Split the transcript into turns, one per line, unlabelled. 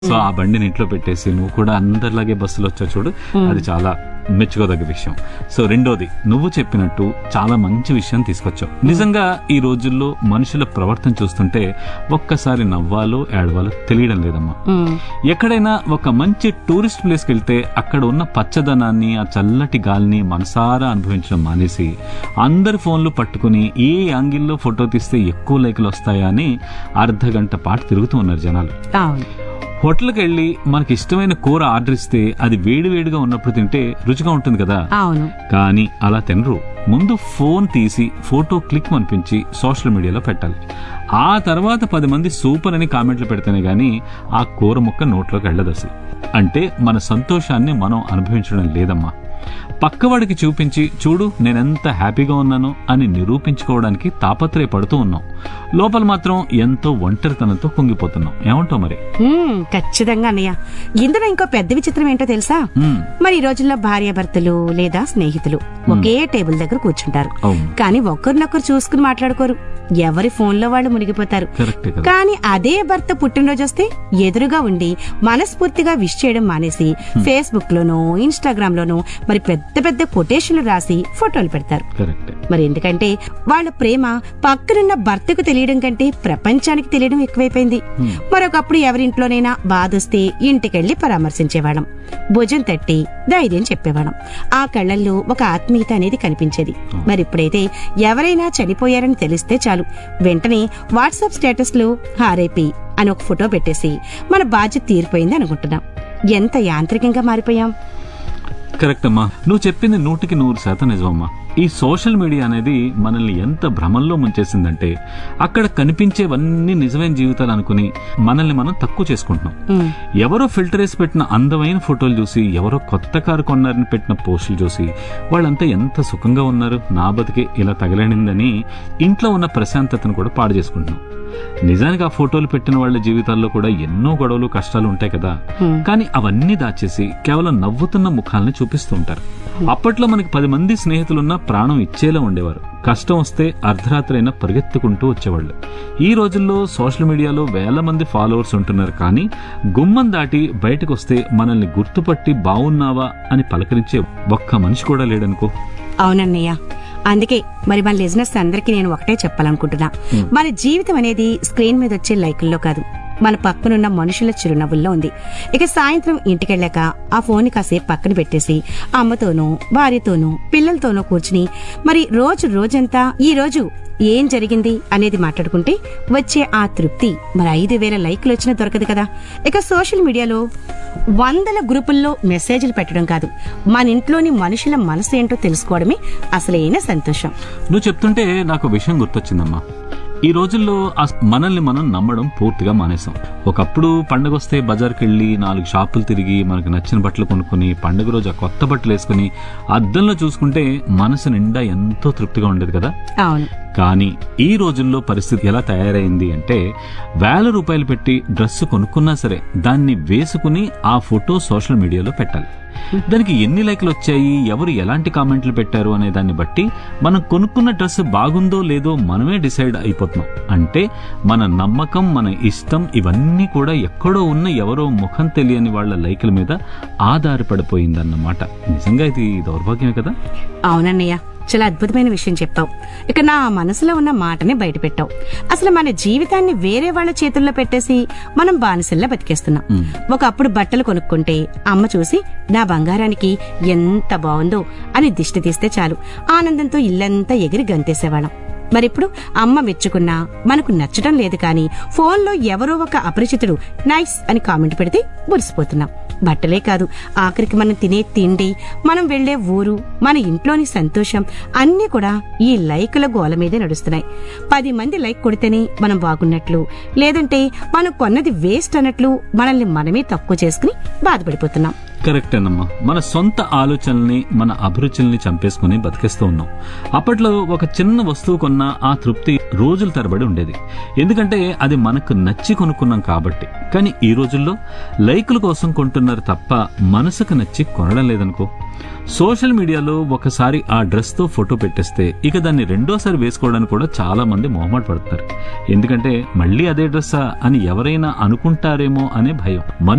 So ఆ బండిని ఇంట్లో పెట్టేసి నువ్వు కూడా అందరిలాగే బస్సులో వచ్చా చూడు అది చాలా మెచ్చుకోదగ్గ విషయం సో రెండోది నువ్వు చెప్పినట్టు చాలా మంచి విషయం తీసుకొచ్చావు నిజంగా ఈ రోజుల్లో మనుషుల ప్రవర్తన చూస్తుంటే ఒక్కసారి నవ్వాలో ఏడవాలో తెలియడం లేదమ్మా
ఉమ్,
ఎక్కడైనా ఒక మంచి టూరిస్ట్ ప్లేస్కి వెళ్తే అక్కడ ఉన్న పచ్చదనాన్ని ఆ చల్లటి గాలిని మనసారా అనుభవించడం మానేసి అందరి ఫోన్లు పట్టుకుని ఏ యాంగిల్లో ఫోటో తీస్తే ఎక్కువ లైకులు వస్తాయా అని అర్ధ గంట పాటు తిరుగుతూ ఉన్నారు జనాలు
అవును
హోటల్కి వెళ్ళి మనకి ఇష్టమైన కూర ఆర్డర్ ఇస్తే అది వేడివేడిగా ఉన్నప్పుడు తింటే రుచిగా ఉంటుంది కదా
అవును
కానీ అలా తినరు ముందు ఫోన్ తీసి ఫోటో క్లిక్ అనిపించి సోషల్ మీడియాలో పెట్టాలి ఆ తర్వాత పది మంది సూపర్ అని కామెంట్లు పెడితేనే గానీ ఆ కూర ముక్క నోట్లోకి వెళ్ళదు అసలు అంటే మన సంతోషాన్ని మనం అనుభవించడం లేదమ్మా పక్కవాడికి చూపించి చూడు నేనెంత హ్యాపీగా ఉన్నాను అని నిరూపించుకోవడానికి తాపత్రయపడుతూ ఉన్నాం లోపల మాత్రం ఎంతో ఒంటరితనంతో కుంగిపోతున్నాం ఏమంటావు మరి
ఉమ్, ఖచ్చితంగా అన్నయ్య ఇందులో ఇంకో పెద్ద విచిత్రం ఏంటో తెలుసా
హ్మ్,
మరి ఈ రోజుల్లో భార్యాభర్తలు లేదా స్నేహితులు ఒకే టేబుల్ దగ్గర కూర్చుంటారు
అవును
కానీ ఒకరినొకరు చూసుకుని మాట్లాడుకోరు ఎవరి ఫోన్లో వాళ్ళు మునిగిపోతారు
కరెక్టే కదా
కానీ అదే భర్త పుట్టినరోజు వస్తే ఎదురుగా ఉండి మనస్ఫూర్తిగా విష్ చేయడం మానేసి ఫేస్బుక్ లోనో ఇన్స్టాగ్రామ్ లోనో మరి పెద్ద పెద్ద కొటేషన్లు రాసి ఫోటోలు పెడతారు
కరెక్టే
మరి ఎందుకంటే వాళ్ళ ప్రేమ పక్కనున్న భర్తకు తెలియడం కంటే ప్రపంచానికి తెలియడం ఎక్కువైపోయింది మరొకప్పుడు ఎవరింట్లోనైనా బాధొస్తే ఇంటికెళ్లి పరామర్శించేవాళ్ళం భుజం తట్టి ధైర్యం చెప్పేవాళ్ళం ఆ కళ్ళల్లో ఒక ఆత్మీయత అనేది కనిపించేది మరి ఇప్పుడైతే ఎవరైనా చనిపోయారని తెలిస్తే చాలు వెంటనే వాట్సాప్ స్టేటస్ లో హారైపి అని ఒక ఫోటో పెట్టేసి మన బాధ్యత తీరిపోయింది అనుకుంటున్నాం ఎంత యాంత్రికంగా మారిపోయాం
కరెక్ట్ అమ్మా నువ్వు చెప్పింది నూటికి నూరు శాతం నిజమమ్మా ఈ సోషల్ మీడియా అనేది మనల్ని ఎంత భ్రమంలో ముంచేసిందంటే అక్కడ కనిపించేవన్నీ నిజమైన జీవితాలు అనుకుని మనల్ని మనం తక్కువ చేసుకుంటున్నాం
ఉమ్,
ఎవరో ఫిల్టర్ వేసి పెట్టిన అందమైన ఫోటోలు చూసి ఎవరో కొత్త కారు కొన్నారని పెట్టిన పోస్టులు చూసి వాళ్ళంతా ఎంత సుఖంగా ఉన్నారు నా బతికే ఇలా తగలనిందని ఇంట్లో ఉన్న ప్రశాంతతను కూడా పాడు చేసుకుంటున్నాం నిజానికి ఆ ఫోటోలు పెట్టిన వాళ్ళ జీవితాల్లో కూడా ఎన్నో గొడవలు కష్టాలు ఉంటాయి కదా
ఉమ్.
కానీ అవన్నీ దాచేసి కేవలం నవ్వుతున్న ముఖాలని చూపిస్తూ ఉంటారు అప్పట్లో మనకి పది మంది స్నేహితులున్న ప్రాణం ఇచ్చేలా ఉండేవారు కష్టం వస్తే అర్ధరాత్రి అయినా పరిగెత్తుకుంటూ వచ్చేవాళ్ళు ఈ రోజుల్లో సోషల్ మీడియాలో వేల మంది ఫాలోవర్స్ ఉంటున్నారు కానీ గుమ్మం దాటి బయటకు వస్తే మనల్ని గుర్తుపట్టి బాగున్నావా అని పలకరించే ఒక్క మనిషి కూడా లేడనుకో
అవునన్నయ్య అందుకే మరి మన లిజినెస్ అందరికీ నేను ఒకటే చెప్పాలనుకుంటున్నా మన జీవితం అనేది స్క్రీన్ మీద వచ్చే లైకుల్లో కాదు మన పక్కనున్న మనుషుల చిరునవ్వుల్లో ఉంది ఇక సాయంత్రం ఇంటికెళ్ళాక ఆ ఫోన్ కాసేపు పక్కన పెట్టేసి అమ్మతోనూ భార్యతోనూ పిల్లలతోనూ కూర్చుని మరి రోజు రోజంతా ఈ రోజు ఏం జరిగింది అనేది మాట్లాడుకుంటే వచ్చే ఆ తృప్తి మరి ఐదు వేల లైకులు వచ్చినా దొరకదు కదా ఇక సోషల్ మీడియాలో వందల గ్రూపుల్లో మెసేజ్లు పెట్టడం కాదు మన ఇంట్లోని మనుషుల మనసు ఏంటో తెలుసుకోవడమే అసలైన సంతోషం
నువ్వు చెప్తుంటే నాకు ఒక విషయం గుర్తొచ్చిందమ్మా ఈ రోజుల్లో అస్- మనల్ని మనం నమ్మడం పూర్తిగా మానేసాం ఒకప్పుడు పండగ వస్తే బజార్కి వెళ్ళి నాలుగు షాపులు తిరిగి మనకు నచ్చిన బట్టలు కొనుక్కుని పండుగ రోజు ఆ కొత్త బట్టలు వేసుకుని అద్దంలో చూసుకుంటే మనసు నిండా ఎంతో తృప్తిగా ఉండేది కదా
అవును
కానీ ఈ రోజుల్లో పరిస్థితి ఎలా తయారైంది అంటే వేల రూపాయలు పెట్టి డ్రెస్ కొనుక్కున్నా సరే దాన్ని వేసుకుని ఆ ఫోటో సోషల్ మీడియాలో పెట్టాలి దానికి ఎన్ని లైక్లు వచ్చాయి ఎవరు ఎలాంటి కామెంట్లు పెట్టారు అనే దాన్ని బట్టి మనం కొనుక్కున్న డ్రెస్ బాగుందో లేదో మనమే డిసైడ్ అయిపోతున్నాం అంటే మన నమ్మకం మన ఇష్టం ఇవన్నీ కూడా ఎక్కడో ఉన్న ఎవరో ముఖం తెలియని వాళ్ళ లైకుల మీద ఆధారపడిపోయిందన్నమాట నిజంగా ఇది దౌర్భాగ్యమే కదా
అవునన్నయ్య చాలా అద్భుతమైన విషయం చెప్పావు ఇక నా మనసులో ఉన్న మాటని బయట పెట్టావు అసలు మన జీవితాన్ని వేరే వాళ్ళ చేతుల్లో పెట్టేసి మనం బానిసల్లా బతికేస్తున్నాం ఒకప్పుడు బట్టలు కొనుక్కుంటే అమ్మ చూసి నా బంగారానికి ఎంత బాగుందో అని దిష్టి తీస్తే చాలు ఆనందంతో ఇల్లంతా ఎగిరి గంతేసేవాళ్ళం మరిప్పుడు అమ్మ మెచ్చుకున్నా మనకు నచ్చడం లేదు కానీ ఫోన్లో ఎవరో ఒక అపరిచితుడు నైస్ అని కామెంట్ పెడితే మురిసిపోతున్నాం బట్టలే కాదు ఆఖరికి మనం తినే తిండి మనం వెళ్లే ఊరు మన ఇంట్లోని సంతోషం అన్నీ కూడా ఈ లైకుల గోల మీదే నడుస్తున్నాయి పది మంది లైక్ కొడితేనే మనం బాగున్నట్లు లేదంటే మనం కొన్నది వేస్ట్ అన్నట్లు మనల్ని మనమే తక్కువ చేసుకుని బాధపడిపోతున్నాం
కరెక్టేనమ్మా మన సొంత ఆలోచనల్ని మన అభిరుచుల్ని చంపేసుకుని బతికేస్తూ ఉన్నాం అప్పట్లో ఒక చిన్న వస్తువు కొన్నా ఆ తృప్తి రోజుల తరబడి ఉండేది ఎందుకంటే అది మనకు నచ్చి కొనుక్కున్నాం కాబట్టి కానీ ఈ రోజుల్లో లైకుల కోసం కొంటున్నారు తప్ప మనసుకు నచ్చి కొనడం లేదనుకో సోషల్ మీడియాలో ఒకసారి ఆ డ్రెస్ తో ఫోటో పెట్టేస్తే ఇక దాన్ని రెండోసారి వేసుకోవడానికి కూడా చాలా మంది మొహమాట పడతారు ఎందుకంటే మళ్ళీ అదే డ్రెస్సా అని ఎవరైనా అనుకుంటారేమో అనే భయం